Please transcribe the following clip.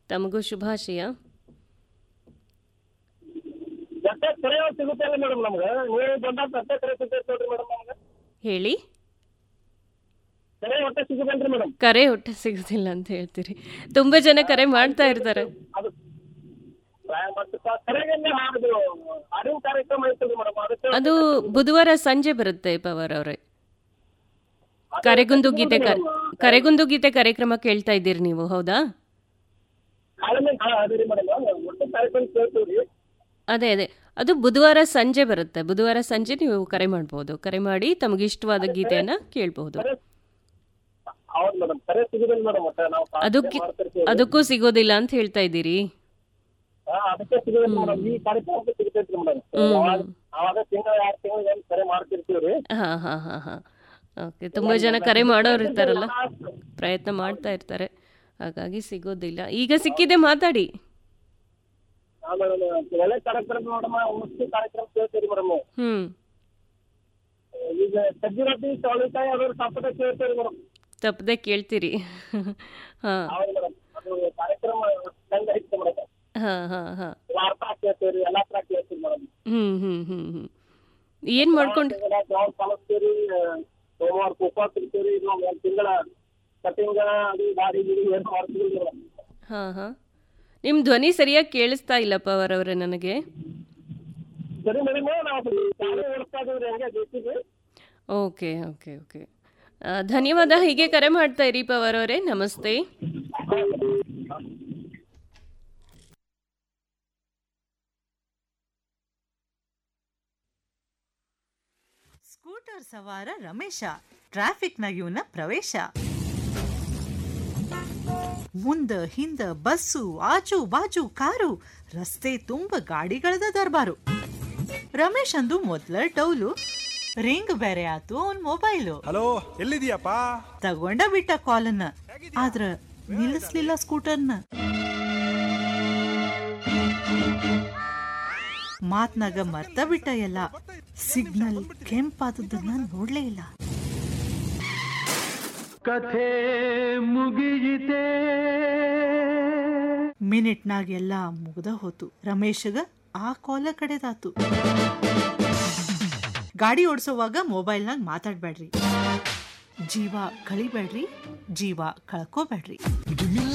ತಮಗೂ ಶುಭಾಶಯ ಎಷ್ಟೇ ಕರೆ ಸಿಗುತ್ತೆ ಅಲ್ಲ ಮೇಡಮ್ ನಮ್ಗೆ ನೀವು ಬಂದಾಗ ಅಷ್ಟೇ ಕರೆ ಸಿಗುತ್ತೆ ನೋಡ್ರಿ ಮೇಡಮ್ ನಮ್ಗೆ ಹೇಳಿ ಕರೆ ಒಟ್ಟೆ ಸಿಗುತ್ತಲ್ರಿ ಮೇಡಮ್ ಕರೆ ಒಟ್ಟೆ ಸಿಗೋದಿಲ್ಲ ಅಂತ ಹೇಳ್ತೀರಿ ತುಂಬ ಜನ ಕರೆ ಮಾಡ್ತಾ ಇರ್ತಾರೆ ಅದು ಪ್ರಾಯ ಮತ್ತೆ ಕ- ಕರೆಗೆ ಅದು ಹಾಡಿನ ಕಾರ್ಯಕ್ರಮ ಐತಲ್ರಿ ಮೇಡಮ್ ಅದಕ್ಕೆ ಅದು ಬುಧವಾರ ಸಂಜೆ ಬರುತ್ತೆ ಪವರ್ ಅವರೇ ಕರೆಗುಂದು ಗೀತೆ ಕ- ಕರೆಗುಂದು ಗೀತೆ ಕಾರ್ಯಕ್ರಮ ಕೇಳ್ತಾ ಇದ್ದೀರಿ ನೀವು ಹೌದಾ ಕಾಲಮೇ ಅದೇ ರೀ ಮೇಡಮ್ ಒಟ್ಟು ಕಾರ್ಯಕ್ರಮ ಕೇಳ್ತೀವಿ ಅದೇ ಅದೇ ಅದು ಬುಧವಾರ ಸಂಜೆ ಬರುತ್ತೆ ಬುಧವಾರ ಸಂಜೆ ನೀವು ಕರೆ ಮಾಡ್ಬೋದು ಕರೆ ಮಾಡಿ ತಮಗೆ ಇಷ್ಟವಾದ ಗೀತೆಯನ್ನ ಕೇಳ್ಬೋದು ಕರೆ ಹೌದು ಮೇಡಮ್ ಕರೆ ಸಿಗುದಿಲ್ಲ ಮೇಡಮ್ ಒಟ್ಟೆ ನಾವು ಕಾಲ್ ಅದಕ್ಕೆ ಮಾಡ್ತಿರ್ತೀವಿ ಅದಕ್ಕೂ ಸಿಗೋದಿಲ್ಲ ಅಂತ ಹೇಳ್ತಾ ಇದ್ದೀರಿ ಹಾ, ಅದಕ್ಕೆ ಸಿಗುದಿಲ್ಲ ಮೇಡಮ್ ಈ ಕಾರ್ಯಕ್ರಮಕ್ಕೆ ಸಿಗ್ತೈತ್ರಿ ಮೇಡಮ್ ಅವಾಗ ಅವಾಗ ತಿಂಗಳ ಎರಡು ತಿಂಗಳು ಏನ್ ಕರೆ ಮಾಡ್ತಿರ್ತೀವ್ರಿ ಹಾ ಹಾ ಹಾ ಹಾ ಓಕೆ ತುಂಬ ಜನ ಕರೆ ಮಾಡೋರು ಇರ್ತಾರಲ್ಲ ಪ್ರಯತ್ನ ಮಾಡ್ತಾ ಇರ್ತಾರೆ ಹಾಗಾಗಿ ಸಿಗೋದಿಲ್ಲ ಈಗ ಸಿಕ್ಕಿದೆ ಮಾತಾಡಿ ಹಾ ಮೇಡಮ್ ಒಳ್ಳೆ ಕಾರ್ಯಕ್ರಮ ನೋಡಮ್ಮ ಮುಖ್ಯ ಕಾರ್ಯಕ್ರಮ ಕೇಳ್ತೀರಿ ಮೇಡಮ್ ಹ್ಮ್ ಈಗ ಸಜ್ಜಿ ರೊಟ್ಟಿ ಚೌಳಿಕಾಯಿ ಅದ್ರ ಸಪಟ ಕೇಳ್ತೀರಿ ಮೇಡಮ್ ತಪ್ಪದೆ ಕೇಳ್ತೀರಿ ಹಾ ಹೌದು ಮೇಡಮ್ ಅದು ಕಾರ್ಯಕ್ರಮ ಚಂದ ಐತೆ ಮೇಡಮ್ ಹಾ ಹಾ ಹಾ ವಾರ್ತಾ ಕೇಳ್ತೀರಿ ಎಲ್ಲಾ ತರ ಕೇಳ್ತೀರಿ ಮೇಡಮ್ ಹ್ಮ್ ಹ್ಮ್ ಹ್ಮ್ ಹ್ಮ್ ಏನ್ ಮಾಡ್ಕೊಂಡು ಜಾಬ್ ಕಲಿಸ್ತೀರಿ ಸೋಮವಾರ ಉಪವಾಸ ಇರ್ತೀರಿ ಇದು ಒಂದ್ ತಿಂಗಳ ಕಟಿಂಗ್ ಅದು ಗಾಡಿ ಗಿಡಿ ಏನು ಮಾಡ್ತೀರಿ ಮೇಡಮ್ ಹಾ ಹಾ ನಿಮ್ ಧ್ವನಿ ಸರಿಯಾಗಿ ಕೇಳಿಸ್ತಾ ಇಲ್ಲ ಪವರ್ ಅವರೇ ನನಗೆ ಸರಿ ಮೇಡಮ್ ನಾವು ಗಾಡಿ ಓಡಿಸ್ತಾ ಇದೀವಿ ಹಂಗೆ ಜೊತೆಗೆ ಓಕೆ ಓಕೆ ಓಕೆ ಆ, ಧನ್ಯವಾದ ಹೀಗೆ ಕರೆ ಮಾಡ್ತಾ ಇರಿ ಪವರ್ ಅವರೇ ನಮಸ್ತೆ ಸ್ಕೂಟರ್ ಸವಾರ ರಮೇಶ ಟ್ರಾಫಿಕ್ನ ಇವನ ಪ್ರವೇಶ ಮುಂದ ಹಿಂದ ಬಸ್ಸು ಆಜು ಬಾಜು ಕಾರು ರಸ್ತೆ ತುಂಬ ಗಾಡಿಗಳದ ದರ್ಬಾರು ರಮೇಶ್ ಅಂದು ಮೊದ್ಲ ಡೌಲು ರಿಂಗ್ ಬೇರೆ ಆತು ಅವನ್ ಮೊಬೈಲು ಹಲೋ ಎಲ್ಲಿದೀಯಪ್ಪ ತಗೊಂಡ ಬಿಟ್ಟ ಕಾಲನ್ನ ಆದ್ರ ನಿಲ್ಲಿಸ್ಲಿಲ್ಲ ಸ್ಕೂಟರ್ನ ಮಾತ್ನಾಗ ಮರ್ತ ಬಿಟ್ಟ ಎಲ್ಲ ಸಿಗ್ನಲ್ ಕೆಂಪಾದದನ್ನ ನೋಡ್ಲೇ ಇಲ್ಲ ಕಥೆ ಮುಗಿಯಿತೆ ಮಿನಿಟ್ನಾಗ ಎಲ್ಲ ಮುಗ್ದ ಹೋತು ರಮೇಶಗ ಆ ಕಾಲ ಕಡೆದಾತು ಗಾಡಿ ಓಡಿಸೋವಾಗ ಮೊಬೈಲ್ನಾಗ ಮಾತಾಡ್ಬೇಡ್ರಿ ಜೀವ ಕಳಿಬೇಡ್ರಿ ಜೀವ ಕಳ್ಕೋಬೇಡ್ರಿ